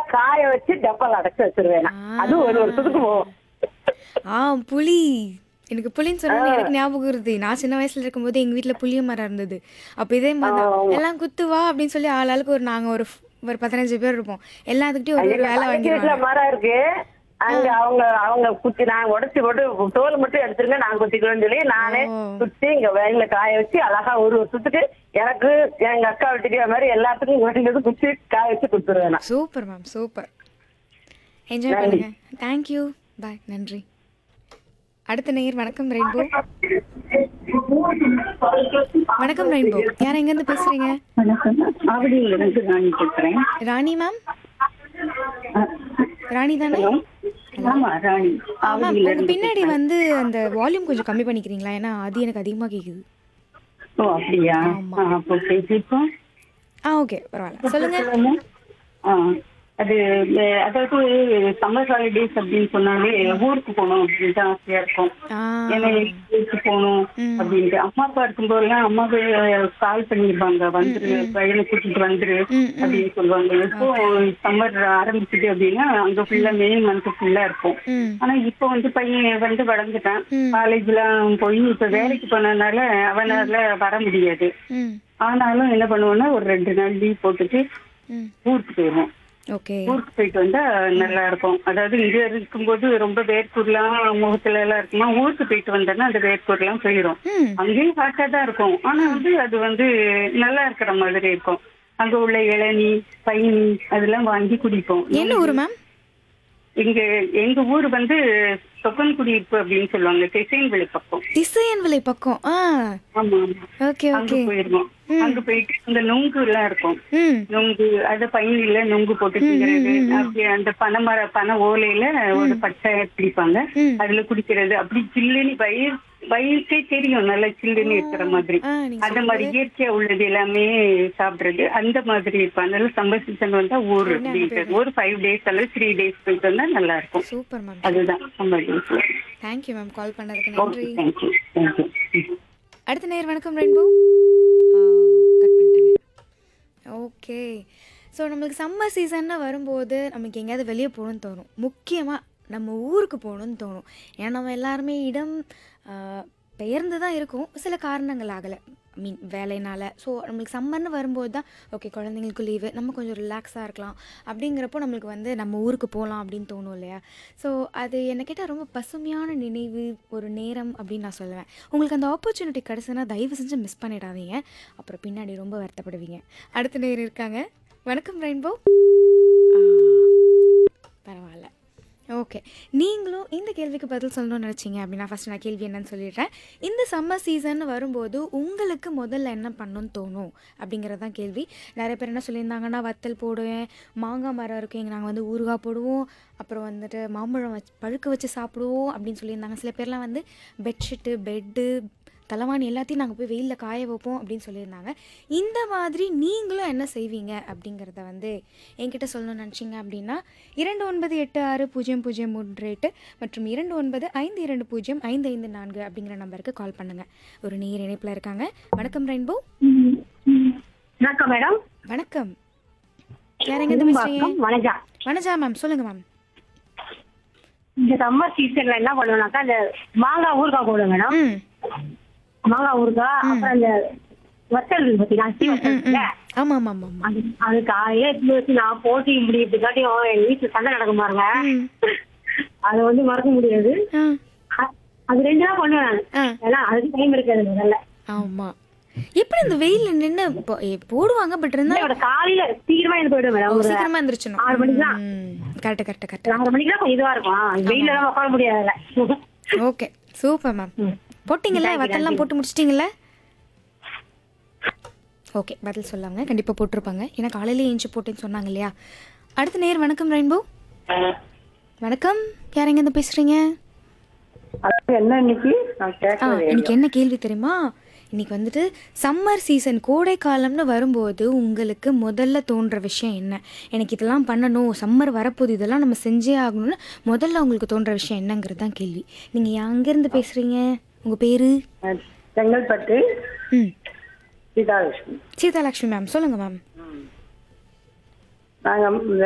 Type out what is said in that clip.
காய வச்சு டப்பால அடைச்சு வச்சிருவேன் நான். அது ஒரு வருஷத்துக்கு போகும் ஆ புளி எனக்கு புளின்னு சொன்னா எனக்கு ஞாபகம் வருது நான் சின்ன வயசுல இருக்கும்போது எங்க வீட்ல புளிய மரம் இருந்தது அப்ப இதே மாதிரி தான். எல்லாம் குத்து வா அப்படின்னு சொல்லி ஆள் ஆளுக்கு ஒரு நாங்க ஒரு f- ஒரு பதினஞ்சு பேர் இருப்போம் எல்லாத்துக்கிட்டையும் ஒரு ஒரு வேலை பக்கத்து வீட்டுல வாங்கிடுவாங்க மரம் இருக்கு அங்க அவங்க அவங்க குத்தி நான் உடைச்சு போட்டு தோல் மட்டும் எடுத்துருங்க நான் குத்திக்கிறேன்னு சொல்லி நானே ஓ. குத்தி இங்க வயல்ல காய வச்சு அழகா ஒரு வருஷத்துக்கு எனக்கு எங்க அக்கா வீட்டுக்கு அது மாதிரி எல்லாத்துக்கும் வேண்டியது குத்தி காய வச்சு கொடுத்துருவேன் நான். சூப்பர் மேம் சூப்பர் என்ஜாய் பண்ணுங்க தேங்க்யூ பாய் நன்றி அடுத்த நேயர் வணக்கம் ரெயின்போ வணக்கம் ரெயின்போ யார் எங்க இருந்து பேசுறீங்க வணக்கம் ஆவடியில இருந்து ராணி பேசுறேன் ராணி மேம் ராணி தானே ஆமா ராணி மேம் ஆவடியில உங்க இருந்து பின்னாடி வந்து அந்த வால்யூம் கொஞ்சம் கம்மி பண்ணிக்கிறீங்களா ஏன்னா அது எனக்கு அதிகமா கேக்குது ஓ அப்படியா ஆமா. ஆ, அப்போ பேசிப்போம் ஆ ஓகே பரவாயில்ல சொல்லுங்க சொல்லுங்க. ஆ, அது அஹ், அதாவது சம்மர் ஹாலிடேஸ் அப்படின்னு சொன்னாலே ஊருக்கு போகணும் அப்படின்னு தான் ஆசையா இருக்கும் ஆ ஏன்னா ஊருக்கு போகணும் ம். அப்படின்ட்டு அம்மா அப்பா இருக்கும்போதெல்லாம் அம்மாவே கால் பண்ணிருப்பாங்க வந்துரு பையனை கூட்டிட்டு வந்துரு ம், ம். அப்படின்னு சொல்லுவாங்க இப்போ சம்மர் ஆரம்பிச்சுது அப்படின்னா அங்க ஃபுல்லா மே மந்த் ஃபுல்லா இருக்கும் ம் ஆனா இப்ப வந்து பையன் வந்து வளர்ந்துட்டான் ம். காலேஜ்லாம் போய் இப்ப வேலைக்கு போனதுனால அவனால வர முடியாது ம் ஆனாலும் என்ன பண்ணுவோம்னா ஒரு ரெண்டு நாள் லீவ் போட்டுட்டு ம் ஊருக்கு போயிடுவோம் ஓகே ஊருக்கு போயிட்டு வந்தா நல்லா இருக்கும் அதாவது இங்க இருக்கும்போது ரொம்ப வேர்க்கூர்லாம் முகத்துல எல்லாம் இருக்குமா ஊருக்கு போயிட்டு வந்தோன்னா அந்த வேர்க்கூர்லாம் போயிடும் ம் அங்கேயும் ஹாட்டா தான் இருக்கும் ஆனா வந்து அது வந்து நல்லா இருக்கிற மாதிரி இருக்கும் அங்க உள்ள இளநீ பைனி அதெல்லாம் வாங்கி குடிப்போம் என்ன ஊரு மேம் இங்க எங்க ஊர் வந்து சொக்கன் குடியிருப்பு அப்படின்னு சொல்லுவாங்க திசைன்வெளி பக்கம் திசையன் விலை பக்கம் ஆ ஆமா ஆமா ஓகே அங்க ஓகே போயிருவோம் அங்க போயிட்டு அந்த நுங்கு எல்லாம் இருக்கும் ம் நுங்கு அது பையில நுங்கு போட்டு திங்கிறது அப்படி அந்த பனைமர பனை ஓலையில ஒரு பச்சை பிடிப்பாங்க ம். அதுல குடிக்கிறது அப்படி சில்லுன்னு வயிறு வயிறுக்கே தெரியும் நல்லா சில்லுன்னு இருக்கிற மாதிரி ஆ நீங்க அந்த மாதிரி இயற்கையா உள்ளது எல்லாமே சாப்பிடுறது அந்த மாதிரி இருக்கும் அதனால சம்மர் சீசன் வந்தா ஊர் அப்படின்றது ஒரு ஃபைவ் டேஸ் அல்லது த்ரீ டேஸ் போயிட்டு வந்தா நல்லா இருக்கும் சூப்பர் மேம் அதுதான் summer days thank you ma'am call பண்ணதுக்கு ஓகே நன்றி தேங்க்யூ தேங்க்யூ அடுத்த நேர் வணக்கம் ரெயின்போ கட் பண்ணிட்டாங்க ஓகே ஸோ நம்மளுக்கு சம்மர் சீசன்னு வரும்போது நமக்கு எங்கேயாவது வெளியே போகணும்னு தோணும் முக்கியமாக நம்ம ஊருக்கு போகணும்னு தோணும் ஏன்னா நம்ம எல்லாருமே இடம் ஆஹ், பெயர்ந்து தான் இருக்கும் சில காரணங்கள் ஆகலை ஐ மீன் வேலைனால ஸோ நம்மளுக்கு சம்மர்னு வரும்போது தான் ஓகே குழந்தைங்களுக்கு லீவு நம்ம கொஞ்சம் ரிலாக்ஸாக இருக்கலாம் அப்படிங்கிறப்போ நம்மளுக்கு வந்து நம்ம ஊருக்கு போகலாம் அப்படின்னு தோணும் இல்லையா ஸோ அது என்ன கேட்டால் ரொம்ப பசுமையான நினைவு ஒரு நேரம் அப்படின்னு நான் சொல்லுவேன் உங்களுக்கு அந்த ஆப்பர்ச்சுனிட்டி கிடச்சுன்னா தயவு செஞ்சு மிஸ் பண்ணிடாதீங்க அப்புறம் பின்னாடி ரொம்ப வருத்தப்படுவீங்க அடுத்த நேரம் இருக்காங்க வணக்கம் ரெயின்போ பரவாயில்ல ஓகே நீங்களும் இந்த கேள்விக்கு பதில் சொல்லணும்னு நினச்சிங்க அப்படின்னா ஃபஸ்ட் நான் கேள்வி என்னன்னு சொல்லிடுறேன் இந்த சம்மர் சீசன் வரும்போது உங்களுக்கு முதல்ல என்ன பண்ணணும்னு தோணும் அப்படிங்கிறது தான் கேள்வி நிறைய பேர் என்ன சொல்லியிருந்தாங்கன்னா வத்தல் போடுவேன் மாங்காய் மரம் இருக்கு எங்கள் நாங்கள் வந்து ஊறுகாய் போடுவோம் அப்புறம் வந்துட்டு மாம்பழம் வச்சு பழுக்க வச்சு சாப்பிடுவோம் அப்படின்னு சொல்லியிருந்தாங்க சில பேர்லாம் வந்து பெட்ஷீட்டு பெட்டு தலைவாணி எல்லாத்தையும் நாங்கள் போய் வெயிலில் காய வைப்போம் அப்படின்னு சொல்லியிருந்தாங்க இந்த மாதிரி நீங்களும் என்ன செய்வீங்க அப்படிங்கிறத வந்து என்கிட்ட சொல்லணும்னு நினச்சிங்க அப்படின்னா இரண்டு ஒன்பது எட்டு ஆறு பூஜ்ஜியம் பூஜ்ஜியம் மூன்று எட்டு மற்றும் இரண்டு ஒன்பது ஐந்து இரண்டு பூஜ்ஜியம் ஐந்து ஐந்து நான்கு அப்படிங்கிற நம்பருக்கு கால் பண்ணுங்கள் ஒரு நேர் இணைப்பில் இருக்காங்க வணக்கம் ரெயின்போ வணக்கம் மேடம் வணக்கம் யார் எங்கேருந்து பேசுறீங்க வணக்கம் வனஜா மேம் சொல்லுங்க மேம் இந்த சம்மர் சீசன்ல என்ன பண்ணுவேனாக்கா இந்த மாங்காய் ஊறுகாய் போடுவேன் மேடம் ம் மாங்காய் ஊறுகாய் அப்புறம் இந்த வத்தல் இருக்கு பார்த்தீங்களா அரிசி வத்தல் இருக்குல்ல, ஆமாம் ஆமாம் ஆமாம் ஆமாம் அது அது காலையில எடுத்து வச்சு நான் போட்டி முடியறதுக்காட்டியும் எங்க வீட்டுல சண்டை நடக்கும் பாருங்க ம். அதை வந்து மறக்க முடியாது ஆ அ- அது ரெண்டு தான் பண்ணுவேன் நான் ஆ ஏன்னா அதுக்கு டைம் இருக்காது முதல்ல ஆமாம் எப்படி இந்த வெயிலில் நின்று போடுவாங்க பட் இருந்தால் என்னோட காலையில சீக்கிரமா எழுந்து போயிடுவேன் மேடம் ஒரு சீக்கிரமா எந்திரிச்சணும் ஆறு மணிக்கு தான். கரெக்ட் கரெக்ட் கரெக்ட் ஆறு மணிக்கு தான் கொஞ்சம் இதுவா இருக்கும் வெயில எல்லாம் உட்கார முடியாதுல்ல ஓகே சூப்பர் மேம் போட்டிங்கல்ல வத்தெல்லாம் போட்டு முடிச்சிட்டிங்கல்ல ஓகே பதில் சொல்லாங்க கண்டிப்பாக போட்டிருப்பாங்க ஏன்னா காலையில ஏஞ்சி போட்டேன்னு சொன்னாங்க இல்லையா அடுத்த நேர் வணக்கம் ரெயின்போ வணக்கம் யார் எங்கேருந்து பேசுறீங்க என்ன இன்னைக்கு நான் ஆ இன்னைக்கு என்ன கேள்வி தெரியுமா இன்னைக்கு வந்துட்டு சம்மர் சீசன் கோடை காலம்னு வரும்போது உங்களுக்கு முதல்ல தோன்ற விஷயம் என்ன எனக்கு இதெல்லாம் பண்ணணும் சம்மர் வரப்போகுது இதெல்லாம் நம்ம செஞ்சே ஆகணும்னு முதல்ல உங்களுக்கு தோன்ற விஷயம் என்னங்கிறது தான் கேள்வி நீங்கள் எங்கேருந்து பேசுகிறீங்க உங்கள் பேர் செங்கல்பட்டு ம் சீதாலட்சுமி சீதாலட்சுமி மேம் சொல்லுங்கள் மேம் நாங்க